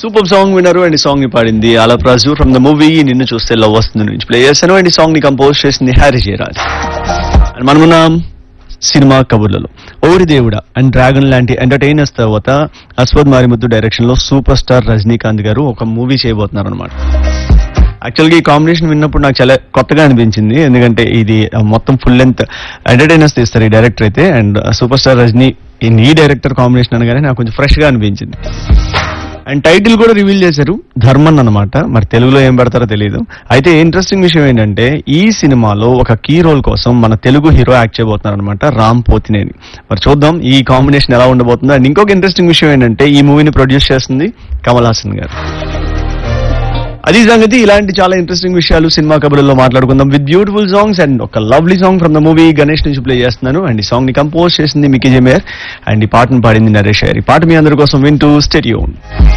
super song విన్నారు and ఈ song ని పాడింది అలప్రాజు ఫ్రమ్ ద మూవీ నిన్ను చూస్తే లవ్ వస్తుంది నుంచి ప్లే చేశాను అండ్ ఈ సాంగ్ ని కంపోజ్ చేసింది హ్యారీ జయరాజ్ అండ్ మనమున్నాం సినిమా కబుర్లలో ఓరి దేవుడ అండ్ డ్రాగన్ లాంటి ఎంటర్టైనర్స్ తర్వాత అశ్వద్ మారిముద్దు డైరెక్షన్ లో సూపర్ స్టార్ రజనీకాంత్ గారు ఒక మూవీ చేయబోతున్నారు అనమాట యాక్చువల్గా ఈ కాంబినేషన్ విన్నప్పుడు నాకు చాలా కొత్తగా అనిపించింది ఎందుకంటే ఇది మొత్తం ఫుల్ లెంత్ ఎంటర్టైనర్స్ తీస్తారు ఈ డైరెక్టర్ అయితే అండ్ సూపర్ స్టార్ రజనీ ఈ ఈ డైరెక్టర్ కాంబినేషన్ అనగానే నాకు కొంచెం ఫ్రెష్ గా అనిపించింది అండ్ టైటిల్ కూడా రివీల్ చేశారు ధర్మన్ అన్నమాట మరి తెలుగులో ఏం పెడతారో తెలియదు అయితే ఇంట్రెస్టింగ్ విషయం ఏంటంటే ఈ సినిమాలో ఒక కీ రోల్ కోసం మన తెలుగు హీరో యాక్ట్ చేయబోతున్నారు అనమాట రామ్ పోతినేని మరి చూద్దాం ఈ కాంబినేషన్ ఎలా ఉండబోతుందో అండ్ ఇంకొక ఇంట్రెస్టింగ్ విషయం ఏంటంటే ఈ మూవీని ప్రొడ్యూస్ చేస్తుంది కమల్ హాసన్ గారు అది సంగతి ఇలాంటి చాలా ఇంట్రెస్టింగ్ విషయాలు సినిమా కబుర్లలో మాట్లాడుకుందాం విత్ బ్యూటిఫుల్ సాంగ్స్ అండ్ ఒక lovely song from the movie Ganesh నుంచి ప్లే చేస్తున్నాను అండ్ ఈ సాంగ్ ని కంపోజ్ చేసింది మికీ జమేర్ అండ్ ఈ పాటను పాడింది నరేష్ గారు ఈ పాట మీ అందరి కోసం వింటూ స్టేడియోన్